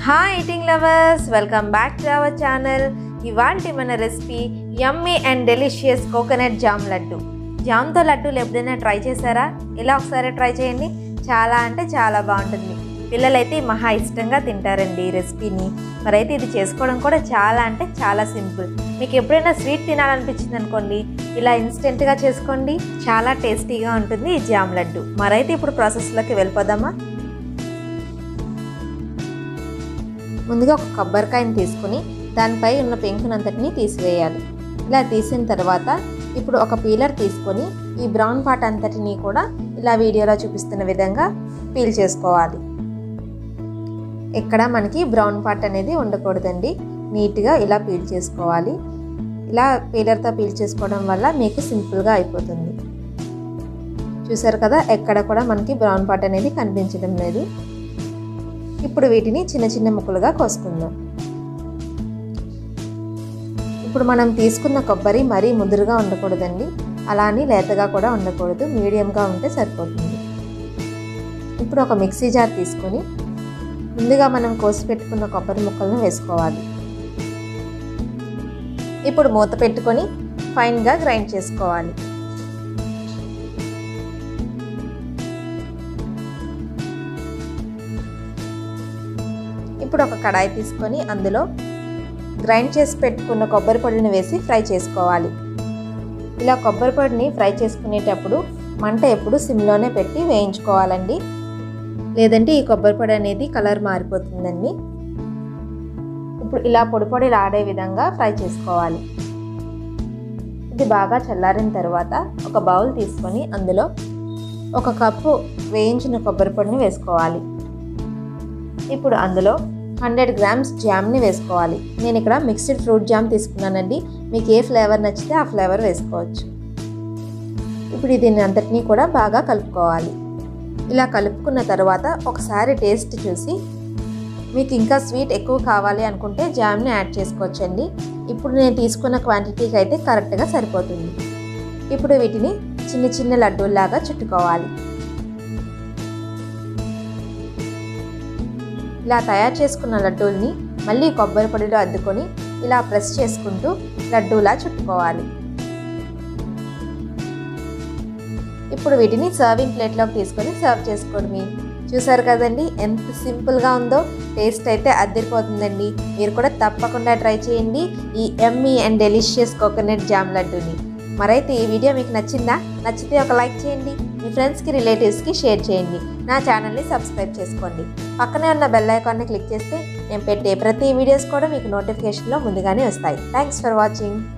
hi eating lovers welcome back to our channel ఇవాళ మన recipe yummy and delicious coconut jam laddu జామ్తో లడ్డూలు ఎప్పుడైనా ట్రై చేశారా ఇలా ఒకసారి ట్రై చేయండి చాలా అంటే చాలా బాగుంటుంది పిల్లలైతే మహా ఇష్టంగా తింటారండి ఈ రెసిపీని మరైతే ఇది చేసుకోవడం కూడా చాలా అంటే చాలా సింపుల్ మీకు ఎప్పుడైనా స్వీట్ తినాలనిపించింది అనుకోండి ఇలా ఇన్స్టెంట్గా చేసుకోండి చాలా టేస్టీగా ఉంటుంది ఈ జామ్ లడ్డు మరైతే ఇప్పుడు ప్రాసెస్లోకి వెళ్ళిపోదామా ముందుగా ఒక కొబ్బరికాయని తీసుకుని దానిపై ఉన్న పెంకునంతటిని తీసివేయాలి ఇలా తీసిన తర్వాత ఇప్పుడు ఒక పీలర్ తీసుకొని ఈ బ్రౌన్ పార్ట్ అంతటిని కూడా ఇలా వీడియోలో చూపిస్తున్న విధంగా పీల్ చేసుకోవాలి ఇక్కడ మనకి బ్రౌన్ పార్ట్ అనేది ఉండకూడదండి నీట్గా ఇలా పీల్ చేసుకోవాలి ఇలా పీలర్తో పీల్ చేసుకోవడం వల్ల మీకు సింపుల్గా అయిపోతుంది చూసారు కదా ఎక్కడ కూడా మనకి బ్రౌన్ పార్ట్ అనేది కనిపించడం లేదు ఇప్పుడు వీటిని చిన్న చిన్న ముక్కలుగా కోసుకుందాం ఇప్పుడు మనం తీసుకున్న కొబ్బరి మరీ ముదురుగా ఉండకూడదండి అలా అని లేతగా కూడా ఉండకూడదు మీడియంగా ఉంటే సరిపోతుంది ఇప్పుడు ఒక మిక్సీ జార్ తీసుకొని ముందుగా మనం కోసి పెట్టుకున్న కొబ్బరి ముక్కలను వేసుకోవాలి ఇప్పుడు మూత పెట్టుకొని ఫైన్గా గ్రైండ్ చేసుకోవాలి ఇప్పుడు ఒక కడాయి తీసుకొని అందులో గ్రైండ్ చేసి పెట్టుకున్న కొబ్బరి పొడిని వేసి ఫ్రై చేసుకోవాలి ఇలా కొబ్బరి పొడిని ఫ్రై చేసుకునేటప్పుడు మంట ఎప్పుడు సిమ్లోనే పెట్టి వేయించుకోవాలండి లేదంటే ఈ కొబ్బరి పొడి అనేది కలర్ మారిపోతుందండి ఇప్పుడు ఇలా పొడి పొడి ఆడే విధంగా ఫ్రై చేసుకోవాలి ఇది బాగా చల్లారిన తర్వాత ఒక బౌల్ తీసుకొని అందులో ఒక కప్పు వేయించిన కొబ్బరి పొడిని వేసుకోవాలి ఇప్పుడు అందులో హండ్రెడ్ గ్రామ్స్ జామ్ని వేసుకోవాలి నేను ఇక్కడ మిక్స్డ్ ఫ్రూట్ జామ్ తీసుకున్నానండి మీకు ఏ ఫ్లేవర్ నచ్చితే ఆ ఫ్లేవర్ వేసుకోవచ్చు ఇప్పుడు దీన్ని అంతటినీ కూడా బాగా కలుపుకోవాలి ఇలా కలుపుకున్న తర్వాత ఒకసారి టేస్ట్ చూసి మీకు ఇంకా స్వీట్ ఎక్కువ కావాలి అనుకుంటే జామ్ని యాడ్ చేసుకోవచ్చండి ఇప్పుడు నేను తీసుకున్న క్వాంటిటీకి అయితే కరెక్ట్గా సరిపోతుంది ఇప్పుడు వీటిని చిన్న చిన్న లడ్డూల్లాగా చుట్టుకోవాలి ఇలా తయారు చేసుకున్న లడ్డూల్ని మళ్ళీ కొబ్బరి పొడిలో అద్దుకొని ఇలా ప్రెస్ చేసుకుంటూ లడ్డూలా చుట్టుకోవాలి ఇప్పుడు వీటిని సర్వింగ్ ప్లేట్లోకి తీసుకొని సర్వ్ చేసుకోవడమే చూసారు కదండి ఎంత సింపుల్గా ఉందో టేస్ట్ అయితే అద్దరిపోతుందండి మీరు కూడా తప్పకుండా ట్రై చేయండి ఈ yummy and delicious coconut jam లడ్డూని మరైతే ఈ వీడియో మీకు నచ్చిందా నచ్చితే ఒక లైక్ చేయండి మీ ఫ్రెండ్స్కి రిలేటివ్స్కి షేర్ చేయండి నా ఛానల్ని సబ్స్క్రైబ్ చేసుకోండి పక్కనే ఉన్న బెల్ ఐకాన్ని క్లిక్ చేస్తే నేను పెట్టే ప్రతి వీడియోస్ కూడా మీకు నోటిఫికేషన్లో ముందుగానే వస్తాయి థ్యాంక్స్ ఫర్ వాచింగ్